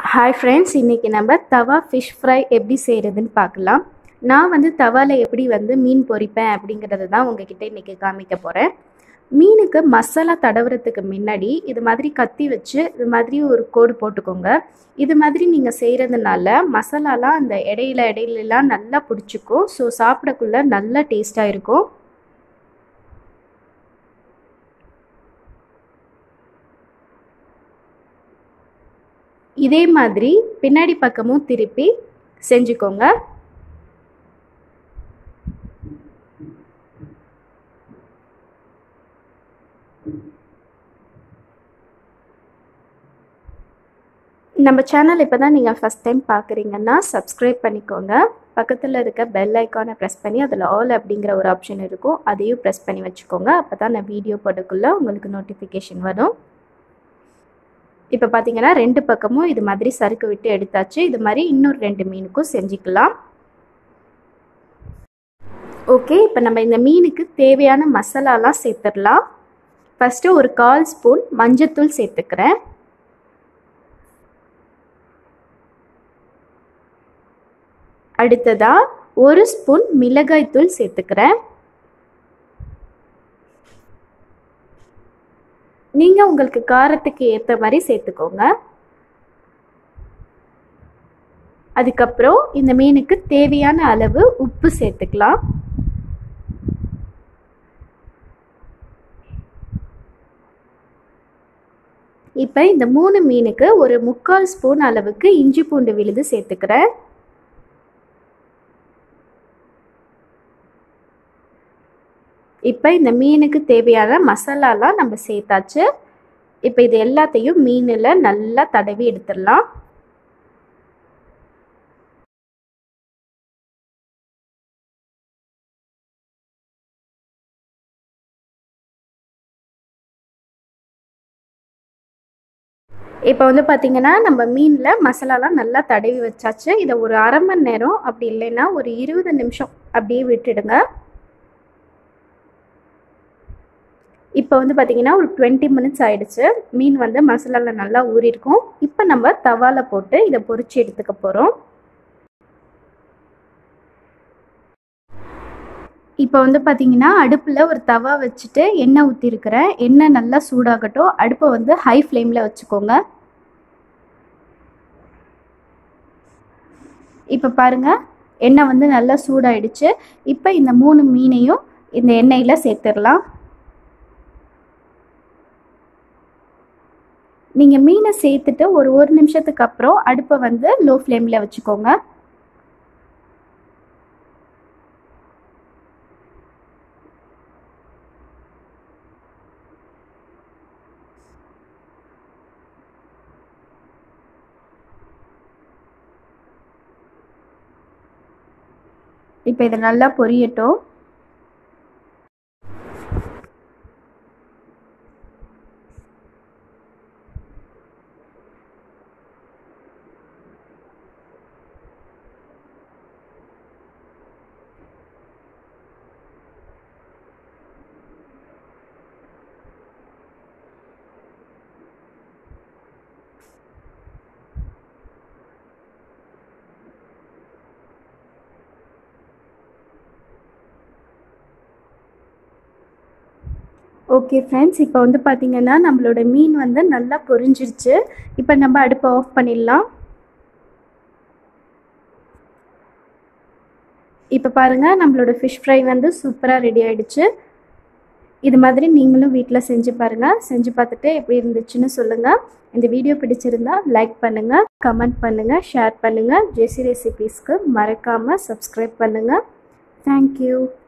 hi friends இன்றைக்கி நம்ம தவா ஃபிஷ் ஃப்ரை எப்படி செய்கிறதுன்னு பார்க்கலாம் நான் வந்து தவாவில் எப்படி வந்து மீன் பொரிப்பேன் அப்படிங்கிறது தான் உங்ககிட்ட இன்றைக்கி காமிக்க போகிறேன் மீனுக்கு மசாலா தடவுறதுக்கு முன்னாடி இது மாதிரி கத்தி வச்சு இது மாதிரி ஒரு கோடு போட்டுக்கோங்க இது மாதிரி நீங்கள் செய்கிறதுனால மசாலாலாம் அந்த இடையில இடையிலலாம் நல்லா பிடிச்சிக்கும் ஸோ சாப்பிடக்குள்ள நல்ல டேஸ்ட்டாக இருக்கும் இதே மாதிரி பின்னாடி பக்கமும் திருப்பி செஞ்சுக்கோங்க நம்ம சேனல் இப்போ தான் நீங்கள் ஃபஸ்ட் டைம் பார்க்குறீங்கன்னா சப்ஸ்கிரைப் பண்ணிக்கோங்க பக்கத்தில் இருக்க பெல் ஐக்கானை ப்ரெஸ் பண்ணி அதில் ஆல் அப்படிங்கிற ஒரு ஆப்ஷன் இருக்கும் அதையும் ப்ரெஸ் பண்ணி வச்சுக்கோங்க அப்போ தான் நான் வீடியோ போடக்குள்ளே உங்களுக்கு நோட்டிஃபிகேஷன் வரும் இப்போ பார்த்தீங்கன்னா ரெண்டு பக்கமும் இது மாதிரி சறுக்கு விட்டு எடுத்தாச்சு இது மாதிரி இன்னொரு ரெண்டு மீனுக்கும் செஞ்சுக்கலாம் ஓகே இப்போ நம்ம இந்த மீனுக்கு தேவையான மசாலாலாம் சேர்த்துடலாம் ஃபஸ்ட்டு ஒரு கால் ஸ்பூன் மஞ்சத்தூள் சேர்த்துக்கிறேன் அடுத்ததாக ஒரு ஸ்பூன் மிளகாய்த்தூள் சேர்த்துக்கிறேன் நீங்கள் உங்களுக்கு காரத்துக்கு ஏற்ற மாதிரி சேர்த்துக்கோங்க அதுக்கப்புறம் இந்த மீனுக்கு தேவையான அளவு உப்பு சேர்த்துக்கலாம் இப்போ இந்த மூணு மீனுக்கு ஒரு முக்கால் ஸ்பூன் அளவுக்கு இஞ்சி பூண்டு விழுது சேர்த்துக்கிறேன் இப்போ இந்த மீனுக்கு தேவையான மசாலாலாம் நம்ம சேர்த்தாச்சு இப்போ இது எல்லாத்தையும் மீனில் நல்லா தடவி எடுத்துடலாம் இப்போ வந்து பார்த்திங்கன்னா நம்ம மீனில் மசாலாலாம் நல்லா தடவி வச்சாச்சு இதை ஒரு அரை மணி நேரம் அப்படி இல்லைன்னா ஒரு இருபது நிமிஷம் அப்படியே விட்டுடுங்க இப்போ வந்து பார்த்திங்கன்னா ஒரு டுவெண்ட்டி மினிட்ஸ் ஆகிடுச்சு மீன் வந்து மசாலாவில் நல்லா ஊறியிருக்கும் இப்போ நம்ம தவாவில் போட்டு இதை பொரிச்சு எடுத்துக்க போகிறோம் இப்போ வந்து பார்த்திங்கன்னா அடுப்பில் ஒரு தவா வச்சுட்டு எண்ணெய் ஊற்றிருக்கிறேன் எண்ணெய் நல்லா சூடாகட்டும் அடுப்பை வந்து ஹை ஃப்ளேமில் வச்சுக்கோங்க இப்போ பாருங்கள் எண்ணெய் வந்து நல்லா சூடாயிடுச்சு இப்போ இந்த மூணு மீனையும் இந்த எண்ணெயில் சேர்த்துடலாம் நீங்கள் மீனை சேர்த்துட்டு ஒரு ஒரு நிமிஷத்துக்கு அப்புறம் அடுப்பை வந்து லோ ஃப்ளேமில் வச்சுக்கோங்க இப்போ இது நல்லா பொரியட்டும் ஓகே ஃப்ரெண்ட்ஸ் இப்போ வந்து பார்த்திங்கன்னா நம்மளோட மீன் வந்து நல்லா பொரிஞ்சிருச்சு இப்போ நம்ம அடுப்பை ஆஃப் பண்ணிடலாம் இப்போ பாருங்கள் நம்மளோட ஃபிஷ் ஃப்ரை வந்து சூப்பராக ரெடி ஆகிடுச்சு இது மாதிரி நீங்களும் வீட்டில் செஞ்சு பாருங்கள் செஞ்சு பார்த்துட்டு எப்படி இருந்துச்சுன்னு சொல்லுங்கள் இந்த வீடியோ பிடிச்சிருந்தா லைக் பண்ணுங்கள் கமெண்ட் பண்ணுங்கள் ஷேர் பண்ணுங்கள் ஜெசி ரெசிபீஸ்க்கு மறக்காமல் சப்ஸ்கிரைப் பண்ணுங்கள் தேங்க்யூ